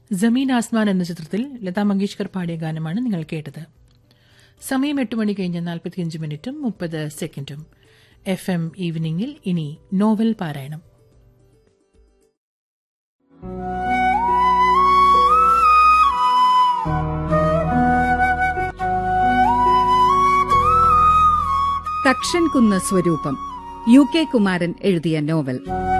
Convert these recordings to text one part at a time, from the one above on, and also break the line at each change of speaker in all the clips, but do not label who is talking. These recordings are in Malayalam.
ജമീൻ ആസ്മാൻ എന്ന ചിത്രത്തിൽ ലതാ മങ്കേഷ്കർ പാടിയ ഗാനമാണ് നിങ്ങൾ കേട്ടത് സമയം എട്ട് മണി കഴിഞ്ഞ് നാൽപ്പത്തിയഞ്ച് മിനിറ്റും മുപ്പത് സെക്കൻഡും എഫ് എം ഈവനിംഗിൽ ഇനി നോവൽ പാരായണം
തക്ഷൻകുന്ന് സ്വരൂപം യു കെ കുമാരൻ എഴുതിയ നോവൽ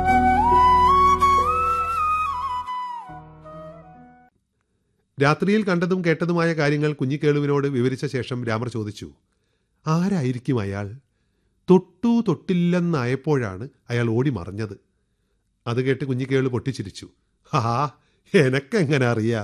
രാത്രിയിൽ കണ്ടതും കേട്ടതുമായ കാര്യങ്ങൾ കുഞ്ഞിക്കേളുവിനോട് വിവരിച്ച ശേഷം രാമർ ചോദിച്ചു ആരായിരിക്കും അയാൾ തൊട്ടു തൊട്ടില്ലെന്നായപ്പോഴാണ് അയാൾ ഓടി മറഞ്ഞത് അത് കേട്ട് കുഞ്ഞിക്കേളു പൊട്ടിച്ചിരിച്ചു ഹാ എനക്കെങ്ങനെ അറിയാ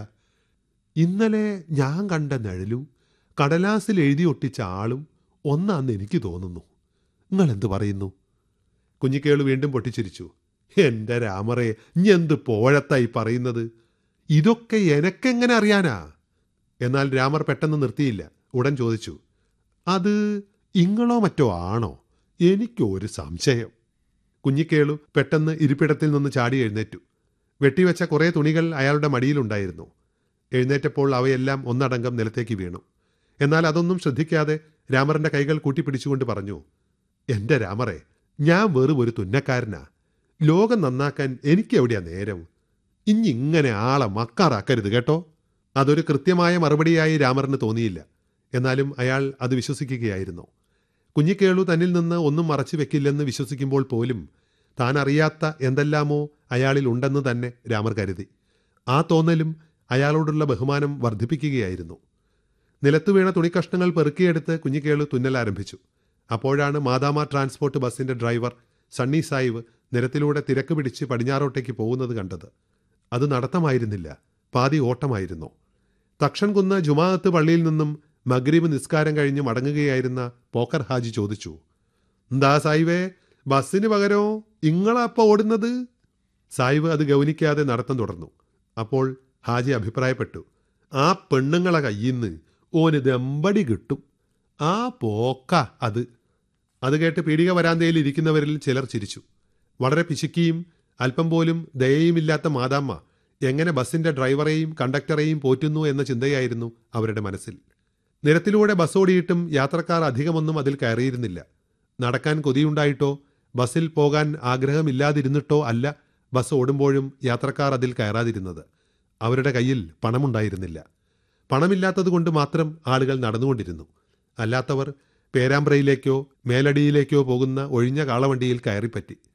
ഇന്നലെ ഞാൻ കണ്ട നിഴലും കടലാസിൽ എഴുതി ഒട്ടിച്ച ആളും ഒന്നാന്ന് എനിക്ക് തോന്നുന്നു നിങ്ങൾ എന്ത് പറയുന്നു കുഞ്ഞിക്കേളു വീണ്ടും പൊട്ടിച്ചിരിച്ചു എന്റെ രാമറെ എന്ത് പോഴത്തായി പറയുന്നത് ഇതൊക്കെ എനക്കെങ്ങനെ അറിയാനാ എന്നാൽ രാമർ പെട്ടെന്ന് നിർത്തിയില്ല ഉടൻ ചോദിച്ചു അത് ഇങ്ങളോ മറ്റോ ആണോ എനിക്കൊരു സംശയം കുഞ്ഞിക്കേളു പെട്ടെന്ന് ഇരിപ്പിടത്തിൽ നിന്ന് ചാടി എഴുന്നേറ്റു വെട്ടിവെച്ച കുറേ തുണികൾ അയാളുടെ മടിയിലുണ്ടായിരുന്നു എഴുന്നേറ്റപ്പോൾ അവയെല്ലാം ഒന്നടങ്കം നിലത്തേക്ക് വീണു എന്നാൽ അതൊന്നും ശ്രദ്ധിക്കാതെ രാമറിന്റെ കൈകൾ കൂട്ടിപ്പിടിച്ചുകൊണ്ട് പറഞ്ഞു എന്റെ രാമറെ ഞാൻ വെറും ഒരു തുന്നക്കാരനാ ലോകം നന്നാക്കാൻ എനിക്ക് എവിടെയാ നേരം ഇഞ്ഞിങ്ങനെ ആളെ മക്കാറാക്കരുത് കേട്ടോ അതൊരു കൃത്യമായ മറുപടിയായി രാമറിന് തോന്നിയില്ല എന്നാലും അയാൾ അത് വിശ്വസിക്കുകയായിരുന്നു കുഞ്ഞിക്കേളു തന്നിൽ നിന്ന് ഒന്നും മറച്ചു വെക്കില്ലെന്ന് വിശ്വസിക്കുമ്പോൾ പോലും താൻ അറിയാത്ത എന്തെല്ലാമോ അയാളിൽ ഉണ്ടെന്ന് തന്നെ രാമർ കരുതി ആ തോന്നലും അയാളോടുള്ള ബഹുമാനം വർദ്ധിപ്പിക്കുകയായിരുന്നു നിലത്തു വീണ തുണിക്കഷ്ണങ്ങൾ പെറുക്കിയെടുത്ത് കുഞ്ഞിക്കേളു തുന്നൽ ആരംഭിച്ചു അപ്പോഴാണ് മാതാമ ട്രാൻസ്പോർട്ട് ബസിന്റെ ഡ്രൈവർ സണ്ണി സായിവ് നിരത്തിലൂടെ തിരക്ക് പിടിച്ച് പടിഞ്ഞാറോട്ടേക്ക് പോകുന്നത് കണ്ടത് അത് നടത്തമായിരുന്നില്ല പാതി ഓട്ടമായിരുന്നു തക്ഷൻകുന്ന് ജുമാഅത്ത് പള്ളിയിൽ നിന്നും മഗ്രീബ് നിസ്കാരം കഴിഞ്ഞ് മടങ്ങുകയായിരുന്ന പോക്കർ ഹാജി ചോദിച്ചു എന്താ സായിവേ ബസ്സിന് പകരോ ഇങ്ങളാ അപ്പ ഓടുന്നത് സായിവ് അത് ഗൗനിക്കാതെ നടത്തം തുടർന്നു അപ്പോൾ ഹാജി അഭിപ്രായപ്പെട്ടു ആ പെണ്ണുങ്ങളെ കയ്യിന്ന് ഓന് ദമ്പടി കിട്ടും ആ പോക്ക അത് അത് കേട്ട് പീഡിക വരാന്തയിൽ ഇരിക്കുന്നവരിൽ ചിലർ ചിരിച്ചു വളരെ പിശുക്കിയും അല്പം പോലും ദയയുമില്ലാത്ത മാതാമ്മ എങ്ങനെ ബസിന്റെ ഡ്രൈവറെയും കണ്ടക്ടറെയും പോറ്റുന്നു എന്ന ചിന്തയായിരുന്നു അവരുടെ മനസ്സിൽ നിരത്തിലൂടെ ബസ് ഓടിയിട്ടും യാത്രക്കാർ അധികമൊന്നും അതിൽ കയറിയിരുന്നില്ല നടക്കാൻ കൊതിയുണ്ടായിട്ടോ ബസ്സിൽ പോകാൻ ആഗ്രഹമില്ലാതിരുന്നിട്ടോ അല്ല ബസ് ഓടുമ്പോഴും യാത്രക്കാർ അതിൽ കയറാതിരുന്നത് അവരുടെ കയ്യിൽ പണമുണ്ടായിരുന്നില്ല പണമില്ലാത്തതുകൊണ്ട് മാത്രം ആളുകൾ നടന്നുകൊണ്ടിരുന്നു അല്ലാത്തവർ പേരാമ്പ്രയിലേക്കോ മേലടിയിലേക്കോ പോകുന്ന ഒഴിഞ്ഞ കാളവണ്ടിയിൽ കയറിപ്പറ്റി